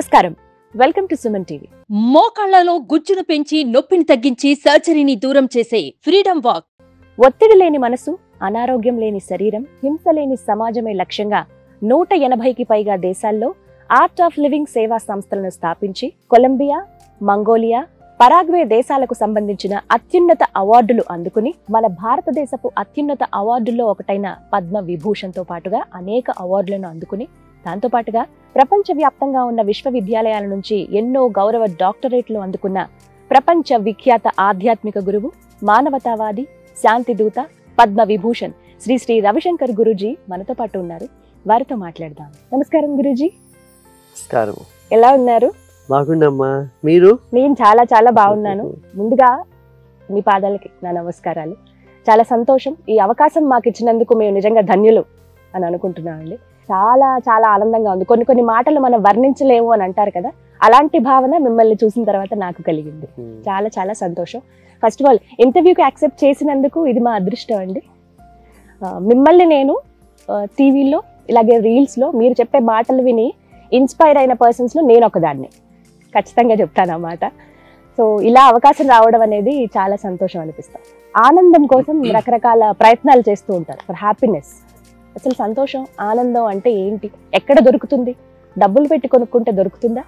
నమస్కారం welcome to Suman TV మోకాళ్లలో గుజ్జును పెంచి నొప్పిని తగ్గించి సర్జరీని దూరం చేసే ఫ్రీడమ్ వాక్ ఒత్తిడి లేని మనసు అనారోగ్యం లేని శరీరం హింస లేని సమాజమే లక్ష్యంగా నూట ఎనభైకి పైగా దేశాల్లో ఆర్ట్ ఆఫ్ లివింగ్ సేవా సంస్థలను స్థాపించి కొలంబియా మంగోలియా పరాగ్వే దేశాలకు సంబంధించిన అత్యున్నత అవార్డులు అందుకుని మన భారతదేశపు అత్యున్నత అవార్డుల్లో ఒకటైన పద్మ విభూషణ్తో పాటుగా అనేక అవార్డులను అందుకుని దాంతో పాటుగా ప్రపంచవ్యాప్తంగా ఉన్న విశ్వవిద్యాలయాల నుంచి ఎన్నో గౌరవ డాక్టరేట్లు అందుకున్న ప్రపంచ విఖ్యాత ఆధ్యాత్మిక గురువు మానవతావాది శాంతి దూత పద్మ విభూషణ్ శ్రీ శ్రీ రవిశంకర్ గురూజీ మనతో పాటు ఉన్నారు వారితో మాట్లాడదాం నమస్కారం గురూజీ నమస్కారం ఎలా ఉన్నారు బాగుండమ్మా మీరు నేను చాలా చాలా బాగున్నాను ముందుగా మీ పాదాలకి నా నమస్కారాలు చాలా సంతోషం ఈ అవకాశం మాకు ఇచ్చినందుకు మేము నిజంగా ధన్యులు అని అనుకుంటున్నామండి చాలా చాలా ఆనందంగా ఉంది కొన్ని కొన్ని మాటలు మనం వర్ణించలేము అని అంటారు కదా అలాంటి భావన మిమ్మల్ని చూసిన తర్వాత నాకు కలిగింది ఉమ్, చాలా చాలా సంతోషం ఫస్ట్ ఆఫ్ ఆల్ ఇంటర్వ్యూకి యాక్సెప్ట్ చేసినందుకు ఇది మా అదృష్టం అండి ఆ, మిమ్మల్ని నేను టీవీలో ఇలాగే రీల్స్లో మీరు చెప్పే మాటలు విని ఇన్స్పైర్ అయిన పర్సన్స్లో నేను ఒకదాన్ని ఖచ్చితంగా చెప్తాను ఆ మాట సో ఇలా అవకాశం రావడం అనేది చాలా సంతోషం అనిపిస్తాం ఆనందం కోసం రకరకాల ప్రయత్నాలు చేస్తూ ఉంటారు ఫర్ హ్యాపీనెస్ అసలు సంతోషం ఆనందం అంటే ఏంటి ఎక్కడ దొరుకుతుంది డబ్బులు పెట్టి కొనుక్కుంటే దొరుకుతుందా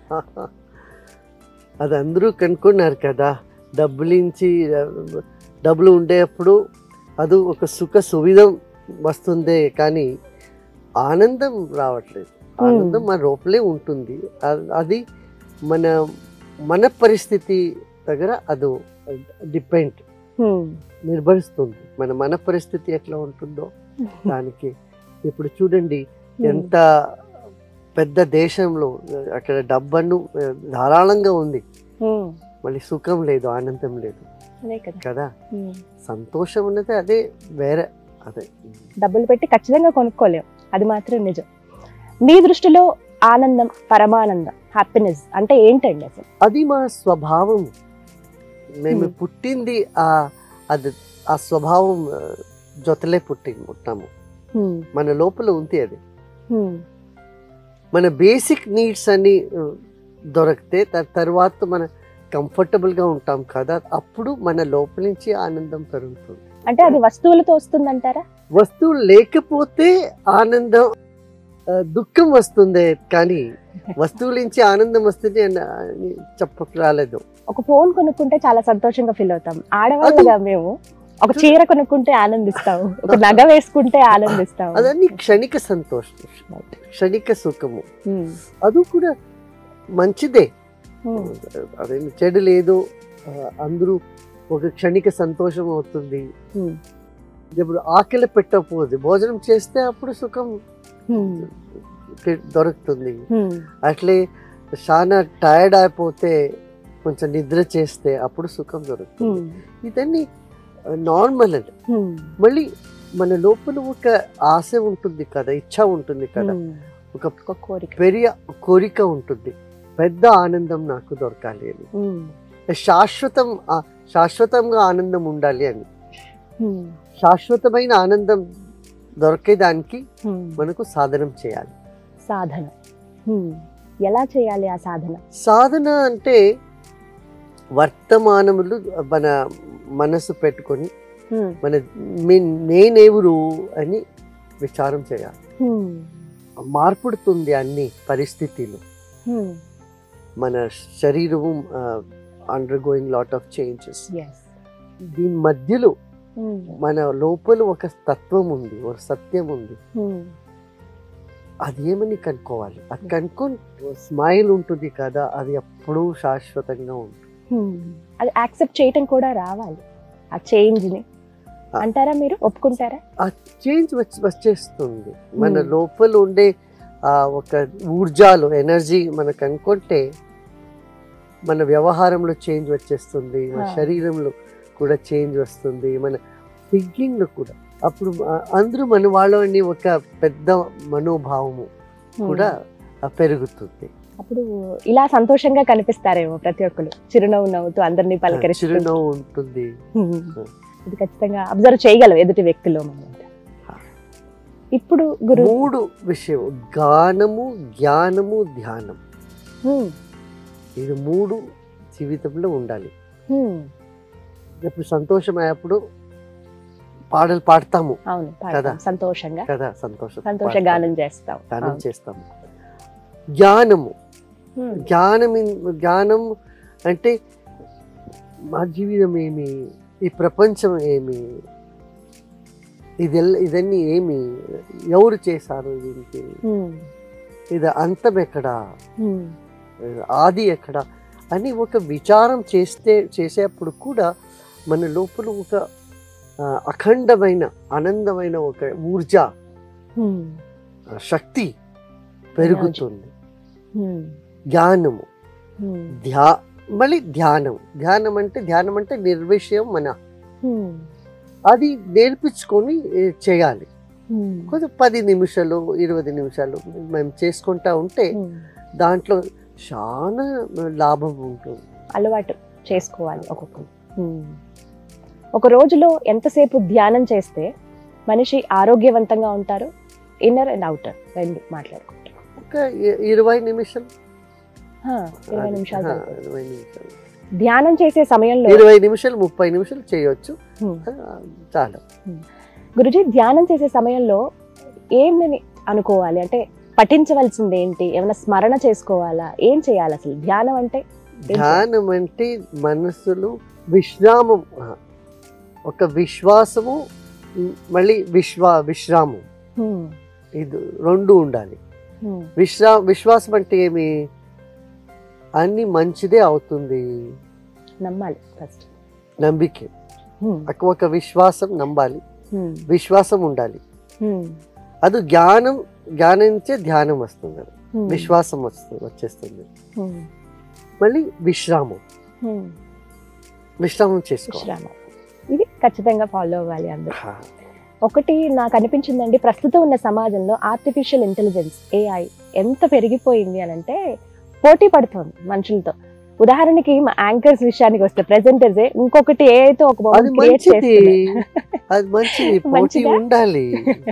అది అందరూ కనుక్కున్నారు కదా డబ్బులించి డబ్బులు ఉండేప్పుడు అది ఒక సుఖ సువిధం వస్తుంది కానీ ఆనందం రావట్లేదు ఆనందం మన లోపలే ఉంటుంది అ- అది మన మన పరిస్థితి దగ్గర అది డిపెండ్ హ్మ్. నిర్భరిస్తుంది మన మన పరిస్థితి ఎట్లా ఉంటుందో దానికి ఇప్పుడు చూడండి హ్మ్. ఎంత పెద్ద దేశంలో అక్కడ డబ్బను ఆ, ధారాళంగా ఉంది హ్మ్. మళ్ళీ సుఖం లేదు ఆనందం లేదు అదే కదా కదా హ్మ్. సంతోషం అనేది అదే వేరే అదే డబ్బులు పెట్టి ఖచ్చితంగా కొనుక్కోలేం అది మాత్రం నిజం మీ దృష్టిలో ఆనందం పరమానందం హ్యాపీనెస్ అంటే ఏంటండి అసలు అది మా స్వభావం మేము Hmm. పుట్టింది ఆ అది ఆ స్వభావం ఆ, జొతలే పుట్టి పుట్టాము హ్మ్. మన లోపల ఉంది అది హ్మ్. మన బేసిక్ నీడ్స్ అన్ని ఆ, దొరికితే దాని తర్వాత మన కంఫర్టబుల్గా ఉంటాం కదా అప్పుడు మన లోపల నుంచి ఆనందం పెరుగుతుంది అంటే అది వస్తువులతో వస్తుందంటారా వస్తువు లేకపోతే ఆనందం ఆ, దుఃఖం వస్తుంది కానీ వస్తువుల నుంచి ఆనందం వస్తుంది అని అని చెప్పక రాలేదు ఒక ఫోన్ కొనుక్కుంటే చాలా సంతోషంగా ఫీల్ అవుతాం ఆడవాళ్ళగా మేము ఒక చీర కొనుక్కుంటే ఆనందిస్తాము ఒక నగ వేసుకుంటే ఆనందిస్తాము అదన్నీ క్షణిక సంతోషం క్షణిక సుఖము హ్మ్. అది కూడా మంచిదే హ్మ్. అదేం చెడు లేదు ఆ, అందరూ ఒక క్షణిక సంతోషం అవుతుంది హ్మ్. ఇప్పుడు ఆకలి పెట్టకపోదు భోజనం చేస్తే అప్పుడు సుఖం హ్మ్. పె- దొరుకుతుంది హ్మ్. అట్లే చాలా టైర్డ్ అయిపోతే కొంచెం నిద్ర చేస్తే అప్పుడు సుఖం దొరుకుతుంది హ్మ్. ఇదన్నీ నార్మల్ అండి హ్మ్. మళ్ళీ మన లోపల ఒక ఆశ ఉంటుంది కదా ఇచ్చ ఉంటుంది కదా హ్మ్. ఒక ఒక కోరిక పెరియ కోరిక ఉంటుంది పెద్ద ఆనందం నాకు దొరకాలి అని హ్మ్. శాశ్వతం ఆ- శాశ్వతంగా ఆనందం ఉండాలి అని హ్మ్. శాశ్వతమైన ఆనందం దొరికేదానికి హ్మ్. మనకు సాధనం చేయాలి సాధన హ్మ్. ఎలా చేయాలి ఆ సాధన సాధన అంటే వర్తమానములు మన మనసు పెట్టుకొని హ్మ్. మన మీ- నేనెవరు అని విచారం చేయాలి హ్మ్. మార్పుడుతుంది అన్ని పరిస్థితులు హ్మ్. మన శరీరము undergoing lot of changes Yes. దీని మధ్యలో హ్మ్. మన లోపల ఒక తత్వం ఉంది ఒక సత్యం ఉంది హ్మ్. అది ఏమని కనుక్కోవాలి అది కనుక్కొని స్మైల్ ఉంటుంది కదా అది ఎప్పుడూ శాశ్వతంగా ఉంటుంది హ్మ్. అది యాక్సెప్ట్ చేయటం కూడా రావాలి ఆ చేంజ్ ని ఆ. అంటారా మీరు ఒప్పుకుంటారా ఆ చేంజ్ వచ్చి వచ్చేస్తుంది మన Hmm. లోపల ఉండే ఆ ఒక ఊర్జాలు ఎనర్జీ మనకు అనుకుంటే మన వ్యవహారంలో చేంజ్ వచ్చేస్తుంది మన Ah. శరీరంలో కూడా చేంజ్ వస్తుంది మన థింకింగ్ లో కూడా అప్పుడు ఆ, అందరూ మన వాళ్ళని ఒక పెద్ద మనోభావము హ్మ్. కూడా ఆ, పెరుగుతుంది అప్పుడు ఇలా సంతోషంగా కనిపిస్తారేమో ప్రతి ఒక్కరు చిరునవ్వు నవ్వుతూ అందరినీ పలకరిస్తూ చిరునవ్వు ఉంటుంది హ్మ్. ఇది ఖచ్చితంగా అబ్జర్వ్ చేయగలం ఎదుటి వ్యక్తిలో మనం ఇప్పుడు గురు మూడు విషయం గానము జ్ఞానము ధ్యానం హ్మ్. ఇది మూడు జీవితంలో ఉండాలి హ్మ్. ఇప్పుడు సంతోషం అయ్యేప్పుడు పాటలు పాడతాము అవును పాడతాం. కదా. సంతోషంగా కదా సంతోషం సంతోష పాడతాము. గానం చేస్తాం గానం అవును. చేస్తాము జ్ఞానము హ్మ్. జ్ఞానం ఇన్- జ్ఞానం అంటే మా జీవితం ఏమి ఈ ప్రపంచం ఏమి ఇది ఇదన్నీ ఏమి ఎవరు చేశారు దీనికి హ్మ్. ఇది అంతం ఎక్కడా హ్మ్. ఆది ఎక్కడ అని ఒక విచారం చేస్తే చేసేప్పుడు కూడా మన లోపల ఒక ఆ, అఖండమైన ఆనందమైన ఒక ఊర్జ హ్మ్. ఆ, శక్తి పెరుగుతుంది హ్మ్. జ్ఞానము హ్మ్. ధ్యా మళ్ళీ ధ్యానం ధ్యానం అంటే ధ్యానం అంటే నిర్విషయం మన హ్మ్. అది నేర్పించుకొని ఏ, చేయాలి హ్మ్. కొంచెం పది నిమిషాలు ఇరవై నిమిషాలు మేము చేసుకుంటా ఉంటే హ్మ్. దాంట్లో చాలా లాభం ఉంటుంది అలవాటు చేసుకోవాలి ఒక్కొక్కరు హ్మ్. ఒక రోజులో ఎంతసేపు ధ్యానం చేస్తే మనిషి ఆరోగ్యవంతంగా ఉంటారు ఇన్నర్ అండ్ అవుటర్ రెండు మాట్లాడుకుంటారు ఒక ఇ- ఇరవై నిమిషాలు హా, ఇరవై అది, నిమిషాలు ఆ, సరిపోతుంది. ఇరవై నిమిషాలు ధ్యానం చేసే సమయంలో ఇరవై నిమిషాలు ముప్పై నిమిషాలు చేయొచ్చు హ్మ్. ఆ, చాలా గురుజీ ధ్యానం చేసే సమయంలో ఏమని అనుకోవాలి అంటే పఠించవలసింది ఏంటి ఏమైనా స్మరణ చేసుకోవాలా ఏం చేయాలి అసలు ధ్యానం అంటే ఏం ధ్యానం అంటే మనసులో విశ్రామం ఆ, ఒక విశ్వాసము ఉమ్, మళ్ళీ విశ్వా విశ్రామం హ్మ్. ఇది రెండు ఉండాలి హ్మ్. విశ్రా విశ్వాసం అంటే ఏమి అన్ని మంచిదే అవుతుంది నమ్మాలి ఫస్ట్ నమ్మికే హ్మ్. ఒక- ఒక విశ్వాసం నమ్మాలి హ్మ్. విశ్వాసం ఉండాలి హ్మ్. అది జ్ఞానం జ్ఞానించే ధ్యానం వస్తుంది అది. హ్మ్. విశ్వాసం వస్తుంది వచ్చేస్తుంది హ్మ్. మళ్ళీ విశ్రామం హ్మ్. విశ్రామం చేసుకోవాలి విశ్రామం ఇది ఖచ్చితంగా ఫాలో అవ్వాలి అందరూ హా. ఒకటి నాకు అనిపించిందండి ప్రస్తుతం ఉన్న సమాజంలో ఆర్టిఫిషియల్ ఇంటెలిజెన్స్ ఏఐ ఎంత పెరిగిపోయింది అని అంటే పోటీ పడుతోంది మనుషులతో ఉదాహరణకి మా యాంకర్స్ విషయానికి వస్తే ప్రెజెంటర్స్ ఇంకొకటి ఏ అయితే ఒక అది క్రియేట్ మంచిది చేస్తున్నారు అది మంచిది పోటీ మంచిదా? ఉండాలి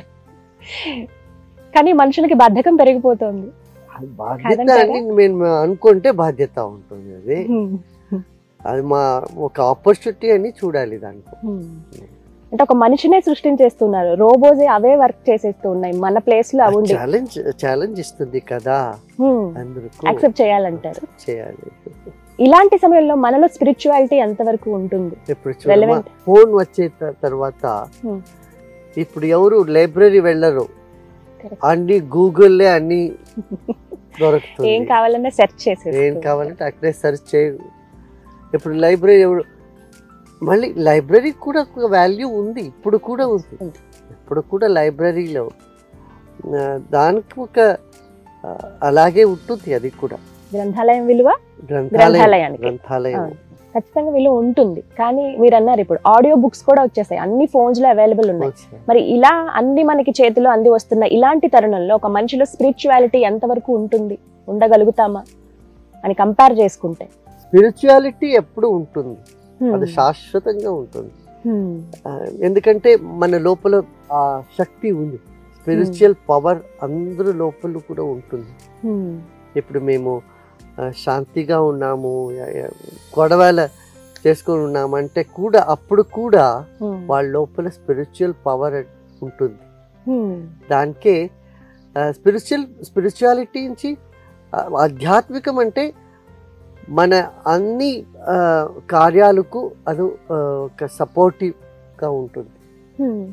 కానీ మనుషులకి బద్ధకం పెరిగిపోతుంది అది బాధ్యత కాదంటారా? అని మేము అనుకుంటే బాధ్యత ఉంటుంది అది అది మా ఒక ఆపర్చునిటీ అని చూడాలి దాంట్లో అంటే ఒక మనిషినే సృష్టించేస్తున్నారు రోబోజే అవే వర్క్ చేసేస్తూ ఉన్నాయి మన ప్లేస్ లో అవి ఉండి ఛాలెంజ్ ఛాలెంజ్ ఇస్తుంది కదా అందరికి యాక్సెప్ట్ చేయాలంటారు చేయాలి ఇలాంటి సమయంలో మనలో స్పిరిచువాలిటీ ఎంతవరకు ఉంటుంది ఇప్పుడు చూడమ్మా Relevant. ఫోన్ వచ్చే త- తర్వాత Hmm. ఇప్పుడు ఎవరు లైబ్రరీ వెళ్ళరు Correct. అన్ని గూగుల్లే అన్ని దొరుకుతుంది ఏం కావాలన్నా సెర్చ్ చేసేసి ఏం కావాలంటే అక్కడే సెర్చ్ చేయ ఇప్పుడు లైబ్రరీ ఎవరు మళ్ళీ లైబ్రరీ కూడా ఒక వాల్యూ ఉంది ఇప్పుడు కూడా ఉంది ఉంది. ఇప్పుడు కూడా లైబ్రరీలో ఆ, దానికి ఒక ఆ, అలాగే ఉంటుంది అది కూడా గ్రంథాలయం విలువ గ్రంథాలయం గ్రంథాలయానికి. గ్రంథాలయం అవును. ఖచ్చితంగా విలువ ఉంటుంది కానీ మీరు అన్నారు ఇప్పుడు ఆడియో బుక్స్ కూడా వచ్చేసాయి అన్ని ఫోన్స్ లో అవైలబుల్ ఉన్నాయి మరి ఇలా అన్ని మనకి చేతిలో అంది వస్తున్న ఇలాంటి తరుణంలో ఒక మనిషిలో స్పిరిచువాలిటీ ఎంతవరకు ఉంటుంది ఉండగలుగుతామా అని కంపేర్ చేసుకుంటే స్పిరిచువాలిటీ ఎప్పుడు ఉంటుంది హ్మ్. అది శాశ్వతంగా ఉంటుంది హ్మ్. ఆ, ఎందుకంటే మన లోపల ఆ శక్తి ఉంది స్పిరిచువల్ పవర్ అందరి లోపల కూడా ఉంటుంది హ్మ్. ఇప్పుడు మేము ఆ, శాంతిగా ఉన్నాము ఎ- ఎ- గొడవల చేసుకొని ఉన్నాము అంటే కూడా అప్పుడు కూడా హ్మ్. వాళ్ళ లోపల స్పిరిచువల్ పవర్ ఉంటుంది హ్మ్. దానికే స్పిరిచువల్ స్పిరిచువాలిటీ నుంచి ఆ, ఆధ్యాత్మికం అంటే మన అన్ని ఆ, కార్యాలకు అది ఆ, ఒక సపోర్టివ్గా ఉంటుంది హ్మ్.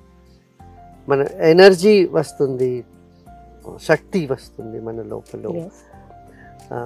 మన ఎనర్జీ వస్తుంది శక్తి వస్తుంది మన లోపల Yes. ఆ,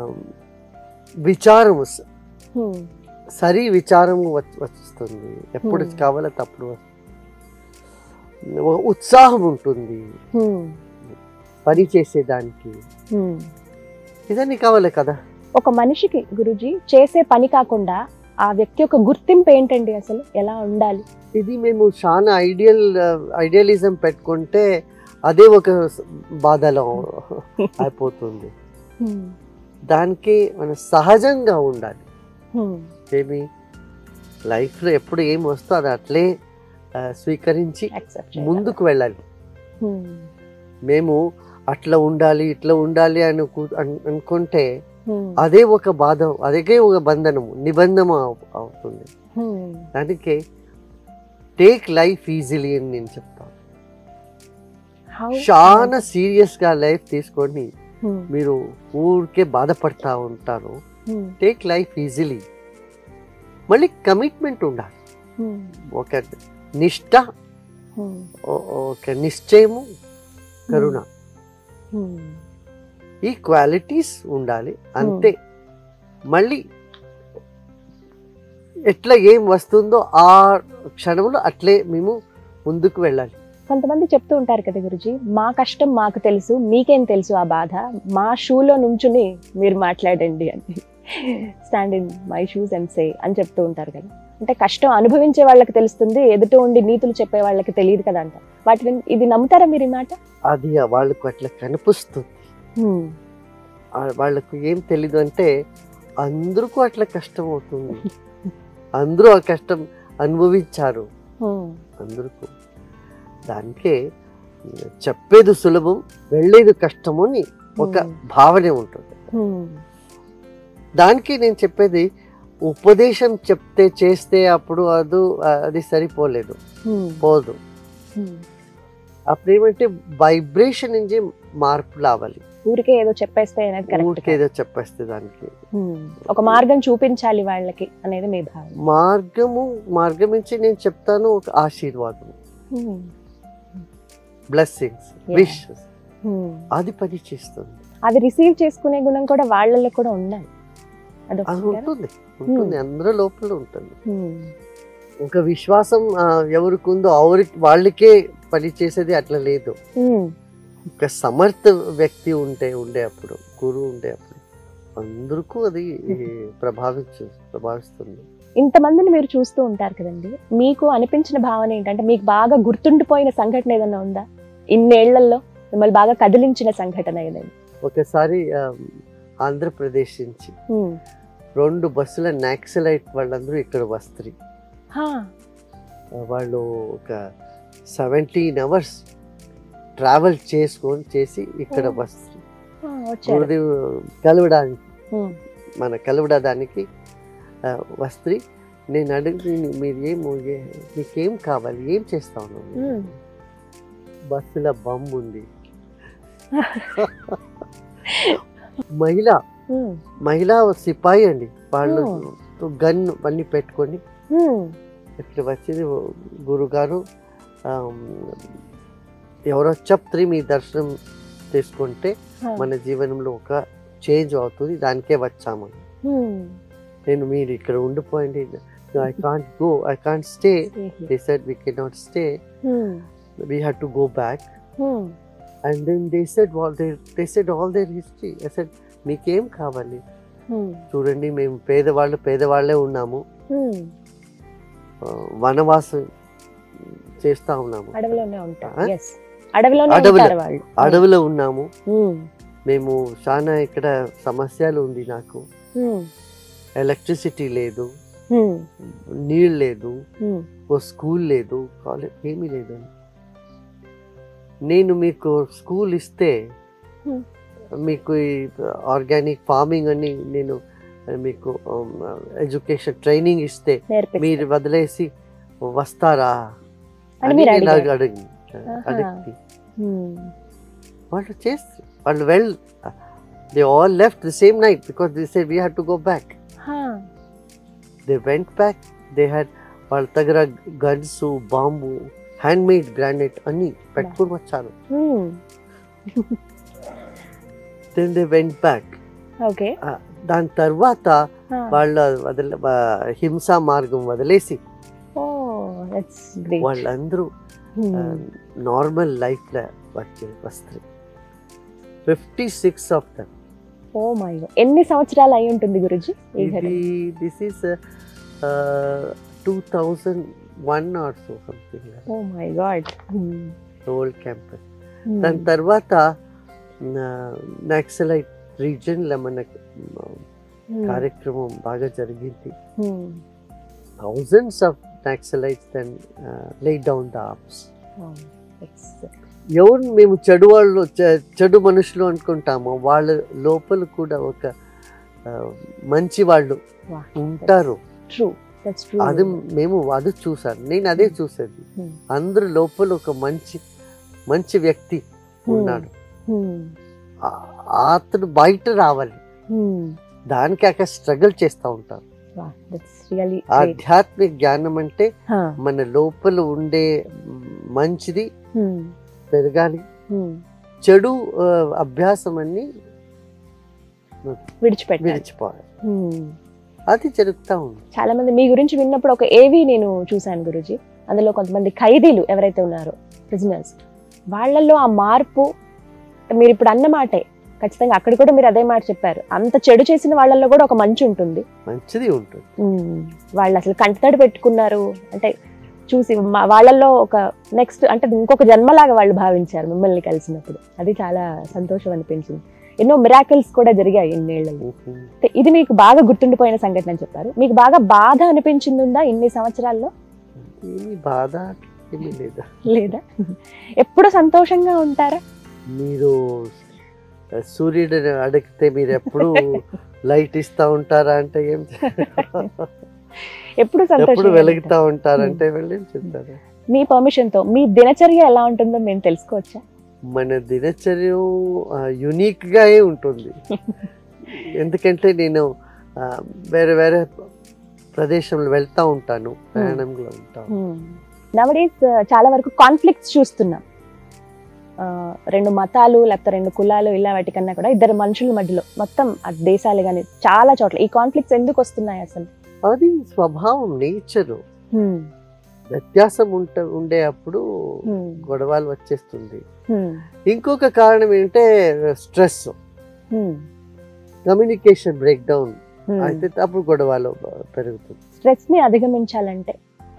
విచారము స- హ్మ్. సరి విచారము వచ్- వస్తుంది ఎప్పుడు Hmm. కావాలో తప్పుడు వస్తుంది. ఒక ఉత్సాహం ఉంటుంది హ్మ్. పని చేసేదానికి హ్మ్. ఇదన్నీ కావాలి కదా ఒక మనిషికి గురుజీ చేసే పని కాకుండా ఆ వ్యక్తి యొక్క గుర్తింపు ఏంటండి అసలు ఎలా ఉండాలి ఇది మేము చాలా ఐడియల్ ఐడియలిజం పెట్టుకుంటే అదే ఒక స- బాధలో అయిపోతుంది హ్మ్. దానికి మనం సహజంగా ఉండాలి హ్మ్. ఏమి లైఫ్లో ఎప్పుడు ఏం వస్తుందో అది అట్లే ఆ, స్వీకరించి Accept చేయాలి. ముందుకు వెళ్ళాలి హ్మ్. మేము అట్లా ఉండాలి ఇట్లా ఉండాలి అని కు- అన్- అనుకుంటే అదే ఒక బాధ అదే ఒక బంధనము నిబంధన అవు- అవుతుంది దానికి టేక్ లైఫ్ ఈజీలీ అని నేను చెప్తాను చాలా సీరియస్ గా లైఫ్ తీసుకొని మీరు ఊరికే బాధపడతా ఉంటారు టేక్ లైఫ్ ఈజీలీ మళ్ళీ కమిట్మెంట్ ఉండాలి ఒక నిష్ట ఓ- ఒక నిశ్చయము కరుణ ఈ క్వాలిటీస్ ఉండాలి అంతే మళ్ళీ ఎట్లా ఏం వస్తుందో ఆ క్షణంలో అట్లే మేము ముందుకు వెళ్ళాలి కొంతమంది చెప్తూ ఉంటారు కదా గురుజీ మా కష్టం మాకు తెలుసు మీకేం తెలుసు ఆ బాధ మా షూలో నుంచుని మీరు మాట్లాడండి అని stand in my shoes and say అని చెప్తూ ఉంటారు కదా అంటే కష్టం అనుభవించే వాళ్ళకి తెలుస్తుంది ఎదుట ఉండి నీతులు చెప్పే వాళ్ళకి తెలియదు కదా అంట వాటిని ఇది నమ్ముతారా మీరు ఈ మాట అది వాళ్ళకు అట్లా కనిపిస్తుంది ఆ వాళ్ళకు ఏం తెలీదు అంటే అందరికీ అట్లా కష్టం అవుతుంది అందరూ ఆ కష్టం అనుభవించారు అందరికీ దానికే చెప్పేది సులభం వెళ్ళేది కష్టము అని ఒక భావనే ఉంటుంది దానికి నేను చెప్పేది ఉపదేశం చెప్తే చేస్తే అప్పుడు అది అది సరిపోలేదు పోదు అప్పుడు ఏమంటే వైబ్రేషన్ నుంచి మార్పు రావాలి ఊరికే ఏదో చెప్పేస్తే అనేది కరెక్ట్ ఊరికే ఏదో చెప్పేస్తే దానికి ఒక మార్గం చూపించాలి వాళ్ళకి అనేది మీ భావన మార్గము మార్గం నుంచి నేను చెప్తాను ఒక ఆశీర్వాదం బ్లెస్సింగ్స్ Yeah. Wish Hmm. అది పని చేస్తుంది అది రిసీవ్ చేసుకునే గుణం కూడా వాళ్ళల్లో కూడా ఉండాలి అది అదొక ఉంటుంది ఉంటుంది అందరూ లోపల ఉంటుంది Hmm. ఒక విశ్వాసం ఆ, ఎవరికి ఉందో ఎవరికి వాళ్ళకే పని చేసేది అట్లా లేదు Hmm. ఒక సమర్థ వ్యక్తి ఉంటే ఉండే అప్పుడు గురువు ఉండే అప్పుడు అందరికీ అది ప్రభావించు ప్రభావిస్తుంది ఇంతమందిని మీరు చూస్తూ ఉంటారు కదండి మీకు అనిపించిన భావన ఏంటంటే మీకు బాగా గుర్తుండిపోయిన సంఘటన ఏదైనా ఉందా ఇన్నేళ్లలో మిమ్మల్ని బాగా కదిలించిన సంఘటన ఏదైనా ఒకసారి ఆ, ఆంధ్రప్రదేశ్ నుంచి Hmm. రెండు బస్సుల నాక్సలైట్ వాళ్ళందరూ ఇక్కడ వస్తారు హా. వాళ్ళు ఒక సెవెంటీన్ అవర్స్ ట్రావెల్ చేసుకొని చేసి ఇక్కడ Oh. వస్తారు హా, వచ్చారు గురుదేవ్ కలవడానికి Hmm. మన కలవడానికి ఆ, వస్త్రి నేను అడిగి మీరు ఏం ఏ- మీకేం కావాలి ఏం చేస్తా ఉన్నాను Hmm. బస్సులో బమ్ ఉంది మహిళ Hmm. మహిళా సిపాయి అండి వాళ్ళు Oh. గన్ అన్ని పెట్టుకొని Hmm. ఇక్కడ వచ్చింది గురుగారు ఆమ్, ఎవరో చెప్తే మీ దర్శనం తీసుకుంటే హా. మన జీవనంలో ఒక చేంజ్ అవుతుంది దానికే వచ్చాము Hmm. నేను మీరు ఇక్కడ ఉండిపోయింది I can't go I can't stay Stay here. They said we cannot stay Hmm. We have to go back Hmm. And then they said all they they said all their history I said మీకేం కావాలి Hmm. చూడండి మేము పేదవాళ్ళు పేదవాళ్ళే ఉన్నాము Hmm. ఆ, వనవాసం చేస్తా ఉన్నాము అడవిలోనే ఉంటారు ఆ? ఎస్ అడవిలోనే అడవిలో. ఉంటారు వాళ్ళు అడవిలో ఉన్నాము Hmm. మేము చాలా ఇక్కడ సమస్యలు ఉంది నాకు Hmm. ఎలక్ట్రిసిటీ లేదు Hmm. నీళ్ళు లేదు Hmm. ఓ స్కూల్ లేదు కాలేజ్ ఏమీ లేదు నేను మీకు స్కూల్ ఇస్తే Hmm. మీకు ఈ ఆర్గానిక్ ఫార్మింగ్ అని నేను మీకు ఎడ్యుకేషన్ ట్రైనింగ్ ఇస్తే నేర్పిస్తారు. మీరు వదిలేసి వస్తారా అని అని మీరు నేను అడిగారు. అడిగి ఆహా. అడిగి Hmm. వాళ్ళు చేస్తారు వాళ్ళు well they all left the same night because they say we have to go back హా. They went back they had వాళ్ళ దగ్గర guns bomb handmade grenade అన్ని పెట్టుకుని వచ్చారు Hmm. Then they went back okay దాని తర్వాత హా. వాళ్ళ వదిల వా- హింసా మార్గం వదిలేసి ఓ దట్స్ గ్రేట్ వాళ్ళందరూ నార్మల్ లైఫ్ లో వచ్చి వస్తారు fifty six of them oh my ఎన్ని సంవత్సరాలు అయి ఉంటుంది గురుజీ ఈ ఇది ఘటన this is two thousand one or so something oh my god old campus దాని తర్వాత నక్సలైట్ రీజన్ లో మనకు కార్యక్రమం బాగా జరిగింది thousands of Naxalites then lay down the arms ఎవరు మేము చెడు వాళ్ళు చె- చెడు మనుషులు అనుకుంటామో వాళ్ళ లోపల కూడా ఒక ఆ, మంచి వాళ్ళు ఉంటారు ట్రూ దట్స్ ట్రూ అది మేము అది చూసాను నేను అదే చూసేది Hmm. అందరి లోపల ఒక మంచి మంచి వ్యక్తి ఉన్నాడు ఆ- అతను బయట రావాలి దానికి అక్కడ స్ట్రగుల్ చేస్తూ ఉంటారు దట్స్ రియల్లీ ఆధ్యాత్మిక జ్ఞానం అంటే మన లోపల ఉండే మంచిది పెరగాలి చెడు ఆ, అభ్యాసం అన్ని విడిచిపెట్టాలి విడిచిపోవాలి Hmm. అది జరుగుతూ ఉంది చాలా మంది మీ గురించి విన్నప్పుడు ఒక ఏవి నేను చూశాను గురుజీ అందులో కొంతమంది ఖైదీలు ఎవరైతే ఉన్నారో ప్రిజనర్స్ వాళ్ళల్లో ఆ మార్పు మీరు ఇప్పుడు అన్న మాటే ఖచ్చితంగా అక్కడ కూడా మీరు అదే మాట చెప్పారు అంత చెడు చేసిన వాళ్ళల్లో కూడా ఒక మంచి ఉంటుంది మంచిది ఉంటుంది ఉమ్, వాళ్ళు అసలు కంటతడి పెట్టుకున్నారు అంటే చూసి మా- వాళ్ళల్లో ఒక నెక్స్ట్ అంటే ఇంకొక జన్మలాగా వాళ్ళు భావించారు మిమ్మల్ని కలిసినప్పుడు అది చాలా సంతోషం అనిపించింది ఎన్నో మిరాకిల్స్ కూడా జరిగాయి ఇన్నేళ్లలో అయితే ఇది మీకు బాగా గుర్తుండిపోయిన సంఘటన అని చెప్పారు మీకు బాగా బాధ అనిపించింది ఉందా ఇన్ని సంవత్సరాల్లో ఏమి బాధ ఏమీ లేదా లేదా ఎప్పుడు సంతోషంగా ఉంటారా మీరు సూర్యుడు అడిగితే మీరు ఎప్పుడు లైట్ ఇస్తా ఉంటారా అంటే ఏం ఎప్పుడు ఎప్పుడు సంతోషం వెలుగుతా ఉంటారంటే వెళ్ళి ఏం చెప్తారు మీ పర్మిషన్ తో మీ దినచర్య ఎలా ఉంటుందో మేము తెలుసుకోవచ్చా మన దినచర్య యునిక్ గా ఉంటుంది ఎందుకంటే నేను ఆ, వేరే వేరే ప్రదేశంలో వెళ్తా ఉంటాను ప్రయాణంలో ఉంటాను నవడేస్ చాలా వరకు కాన్ఫ్లిక్ట్స్ చూస్తున్నాం ఆ, రెండు మతాలు లేకపోతే రెండు కులాలు ఇలా వాటికన్నా కూడా ఇద్దరు మనుషుల మధ్యలో మొత్తం ఆ దేశాలు కానీ చాలా చోట్ల ఈ కాన్ఫ్లిక్ట్స్ ఎందుకు వస్తున్నాయి అసలు అది స్వభావం నేచరు హ్మ్, వ్యత్యాసం ఉంట ఉండే అప్పుడు హ్మ్, గొడవలు వచ్చేస్తుంది హ్మ్, ఇంకొక కారణం ఏంటంటే స్ట్రెస్ హ్మ్, కమ్యూనికేషన్ బ్రేక్ డౌన్ హ్మ్. అయితే అప్పుడు గొడవలు పెరుగుతుంది స్ట్రెస్ ని అధిగమించాలంటే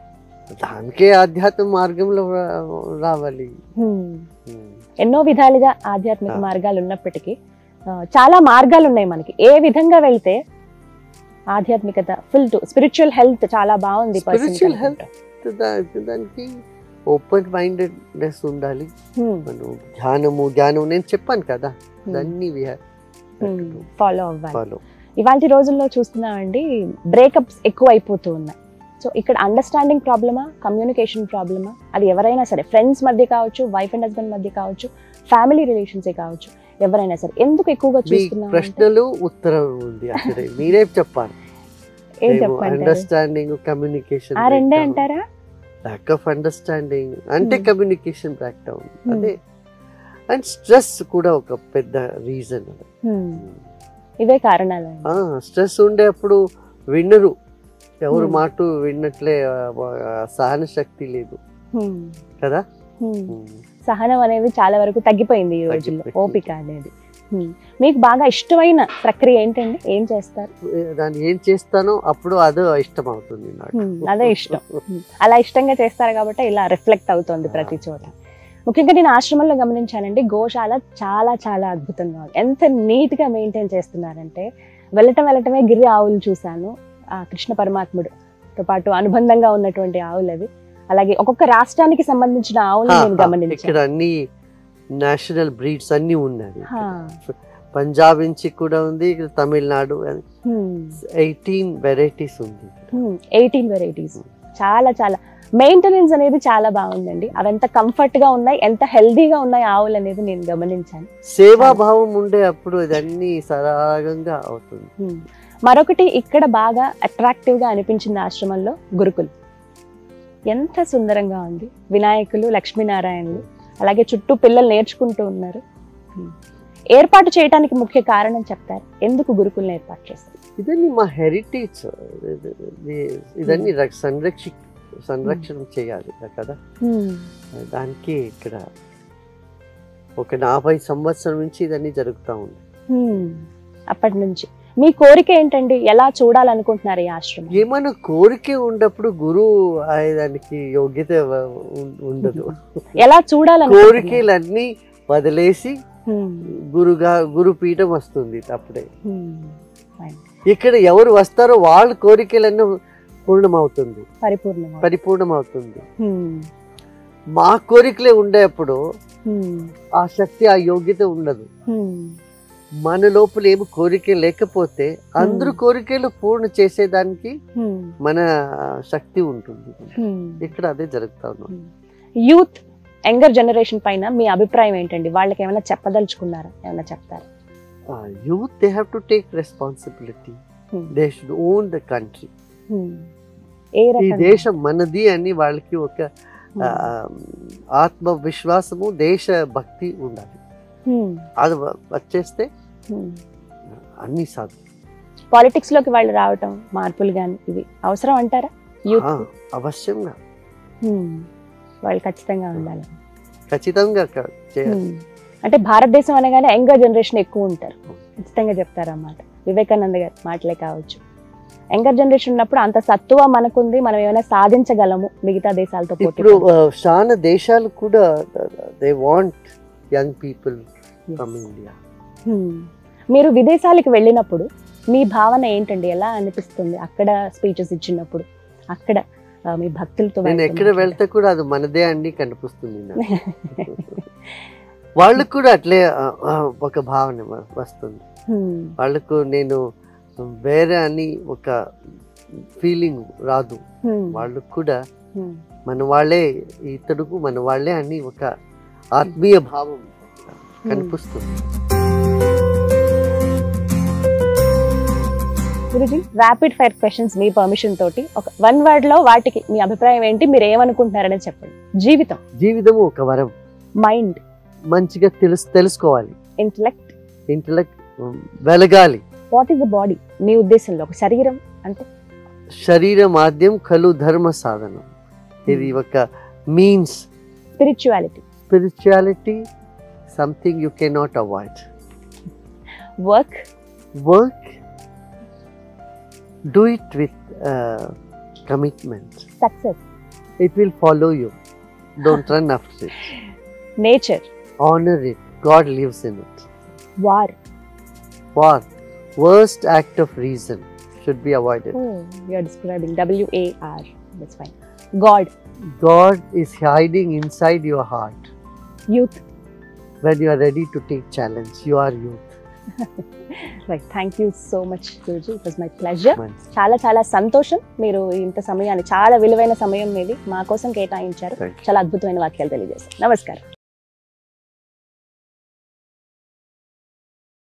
దానికే ఆధ్యాత్మ మార్గంలో రా- రావాలి హ్మ్. ఉమ్. ఎన్నో విధాలుగా ఆధ్యాత్మిక ఆ. మార్గాలు ఉన్నప్పటికీ ఆ, చాలా మార్గాలు ఉన్నాయి మనకి ఏ విధంగా వెళ్తే ఆధ్యాత్మికత ఫుల్ టు స్పిరిచువల్ హెల్త్ చాలా బాగుంది person కి Spiritual health? అనుకుంటా. దా- దానికి ఓపెన్ మైండెడ్నెస్ ఉండాలి హ్మ్, మనం ధ్యానము ధ్యానం నేను చెప్పాను కదా హ్మ్, దాన్ని హ్మ్. ఫాలో అవ్వాలి ఫాలో ఇవాళ రోజుల్లో చూస్తున్నామండి బ్రేకప్స్ ఎక్కువ అయిపోతూ ఉన్నాయి సో ఇక్కడ అండర్స్టాండింగ్ ప్రాబ్లమా కమ్యూనికేషన్ ప్రాబ్లమా అది ఎవరైనా సరే ఫ్రెండ్స్ మధ్య కావచ్చు వైఫ్ అండ్ హస్బెండ్ మధ్య కావచ్చు ఫ్యామిలీ రిలేషన్సే కావచ్చు ఎవరైనా సరే ఎందుకు ఎక్కువగా మీ చూస్తున్నాం అంటే- ప్రశ్నలు ఉత్తరం ఉంది అక్కడ మీరే చెప్పాలి ఏం చెప్పంటారు అండర్స్టాండింగ్ కమ్యూనికేషన్ ఆ రెండే అంటారా లాక్ ఆఫ్ అండర్స్టాండింగ్ అంటే Hmm. Communication breakdown Hmm. అదే అండ్ స్ట్రెస్ కూడా ఒక పెద్ద రీజన్ హ్మ్, ఇవే కారణాలు స్ట్రెస్ ఉండేప్పుడు వినరు ఎవరు Hmm. మాట విన్నట్లే ఆ, ఆ, సహన శక్తి లేదు హ్మ్, కదా హ్మ్. Hmm. సహనం అనేది చాలా వరకు తగ్గిపోయింది ఈ రోజుల్లో తగ్గిపోయింది. ఓపిక అనేది హ్మ్. మీకు బాగా ఇష్టమైన ప్రక్రియ ఏంటండి ఏం చేస్తారు దాన్ని ఏం చేస్తానో అప్పుడు అదే ఇష్టం అవుతుంది నాకు Hmm, అదే ఇష్టం. అలా ఇష్టంగా చేస్తారు కాబట్టి ఇలా రిఫ్లెక్ట్ అవుతోంది ప్రతి చోట ముఖ్యంగా నేను ఆశ్రమంలో గమనించానండి గోశాల చాలా చాలా అద్భుతంగా ఉంది ఎంత నీట్ గా మెయింటైన్ చేస్తున్నారంటే వెళ్ళటం వెళ్ళటమే గిరి ఆవులు చూశాను ఆ కృష్ణ పరమాత్ముడుతో పాటు అనుబంధంగా ఉన్నటువంటి ఆవులు అవి అలాగే ఒక్కొక్క రాష్ట్రానికి సంబంధించిన ఆవులు హా, నేను హా, గమనించాను ఇక్కడ అన్ని నేషనల్ బ్రీడ్స్ అన్ని ఉన్నాయి హా, పంజాబ్ నుంచి కూడా ఉంది ఇక్కడ తమిళనాడు హ్మ్, ఎయిటీన్ వెరైటీస్ ఉంది హ్మ్, ఎయిటీన్ వెరైటీస్ చాలా చాలా మెయింటెనెన్స్ అనేది చాలా బాగుందండి అవి ఎంత కంఫర్ట్ గా ఉన్నాయి ఎంత హెల్దీగా ఉన్నాయి ఆవులు అనేది నేను గమనించాను సేవాభావం ఉండే అప్పుడు ఇదన్నీ సరాగంగా అవుతుంది హ్మ్. మరొకటి ఇక్కడ బాగా అట్రాక్టివ్ గా అనిపించింది ఆశ్రమంలో గురుకులు ఎంత సుందరంగా ఉంది వినాయకులు లక్ష్మీనారాయణలు అలాగే చుట్టూ పిల్లలు నేర్చుకుంటూ ఉన్నారు హ్మ్. ఏర్పాటు చేయడానికి ముఖ్య కారణం చెప్తారు ఎందుకు గురుకులను ఏర్పాటు చేస్తారు ఇదన్నీ మా హెరిటేజ్ ఇదన్నీ రక్ష- సంరక్షి సంరక్షణ చేయాలి కదా దానికి ఇక్కడ ఒక నలభై సంవత్సరం నుంచి ఇదన్నీ జరుగుతూ ఉంది హ్మ్. అప్పటి నుంచి మీ కోరిక ఏంటండి ఎలా చూడాలనుకుంటున్నారు ఈ ఆశ్రమం ఏమైనా కోరిక ఉన్నప్పుడు గురువు దానికి యోగ్యత ఉం- ఉండదు ఎలా చూడాలనుకుంటున్నారు కోరికలన్నీ వదిలేసి హ్మ్. గురుగా గురు పీఠం వస్తుంది అప్పుడే హ్మ్. Fine. ఇక్కడ ఎవరు వస్తారో వాళ్ళ కోరికలన్నీ పూర్ణమవుతుంది పరిపూర్ణంగా పరిపూర్ణమవుతుంది హ్మ్. మా కోరికలే ఉండేప్పుడు హ్మ్. ఆ శక్తి ఆ యోగ్యత ఉండదు హ్మ్. మన లోపల ఏమి కోరిక లేకపోతే అందరు కోరికలు పూర్ణ చేసేదానికి మన శక్తి ఉంటుంది ఇక్కడ అదే జరుగుతా ఉన్నాం యూత్ యంగర్ జనరేషన్ పైన మీ అభిప్రాయం ఏంటండి వాళ్ళకి ఏమైనా చెప్పదలుచుకున్నారా ఏమైనా చెప్తారా youth they have to take responsibility Hmm. They should own the country Hmm. ఏ ఈ రకంగా? దేశం మనది అని వాళ్ళకి ఒక Hmm. ఆ, ఆత్మవిశ్వాసము దేశ భక్తి ఉండాలి Hmm. అది వ- వచ్చేస్తే Hmm. అన్ని సాధు పాలిటిక్స్ లోకి వాళ్ళు రావటం మార్పులు కానీ ఇవి అవసరం అంటారా యూత్ ఆ, అవశ్యంగా వాళ్ళు ఖచ్చితంగా ఉండాలి ఖచ్చితంగా క- చేయాలి Hmm. అంటే భారతదేశం అనగానే యంగర్ జనరేషన్ ఎక్కువ ఉంటారు ఖచ్చితంగా చెప్తారన్నమాట వివేకానంద గారి మాటలే కావచ్చు యంగర్ జనరేషన్ ఉన్నప్పుడు అంత సత్తువ మనకుంది మనం ఏమైనా సాధించగలము మిగతా దేశాలతో పోటీ ఇప్పుడు ఆ, చాలా దేశాలు కూడా they want young people from India Hmm. మీరు విదేశాలకు వెళ్ళినప్పుడు మీ భావన ఏంటండి ఎలా అనిపిస్తుంది అక్కడ స్పీచెస్ ఇచ్చినప్పుడు అక్కడ ఆ, మీ భక్తులతో నేను వాళ్ళతో ఎక్కడ మాట్లాడే- వెళ్తే కూడా అది మనదే అండి కనిపిస్తుంది నాకు వాళ్ళకు కూడా అట్లే ఆ, ఆ, ఒక భావన వ- వస్తుంది Hmm. వాళ్ళకు నేను వేరే అని ఒక ఫీలింగ్ రాదు Hmm. వాళ్ళు కూడా Hmm. మన వాళ్ళే ఇతడుకు మన వాళ్ళే అని ఒక ఆత్మీయ భావం కనిపిస్తుంది గురుజీ ర్యాపిడ్ ఫైర్ క్వశ్చన్స్ మీ పర్మిషన్ తోటి ఒక వన్ వర్డ్ లో వాటికి మీ అభిప్రాయం ఏంటి మీరు ఏమనుకుంటున్నారని చెప్పండి జీవితం జీవితము ఒక వరం మైండ్ మంచిగా తెలుసు తెలుసుకోవాలి ఇంటలెక్ట్ ఇంటలెక్ట్ వెలగాలి వాట్ ఈస్ ద బాడీ మీ ఉద్దేశంలో ఒక శరీరం అంటే శరీర మాధ్యం కలు ధర్మ సాధనం ఇది ఒక means spirituality spirituality something you cannot avoid work work do it with commitment success it will follow you don't run after it nature honour it God lives in it war war worst act of reason should be avoided you are describing WAR that's fine God God is hiding inside your heart. Youth When you are ready to take challenge, you are youth. Right thank you so much Guruji it was my pleasure Man. చాలా చాలా సంతోషం మీరు ఇంత సమయాన్ని చాలా విలువైన సమయం మీది మా కోసం కేటాయించారు Thank you. చాలా అద్భుతమైన వాక్యాలు తెలియజేశారు నమస్కారం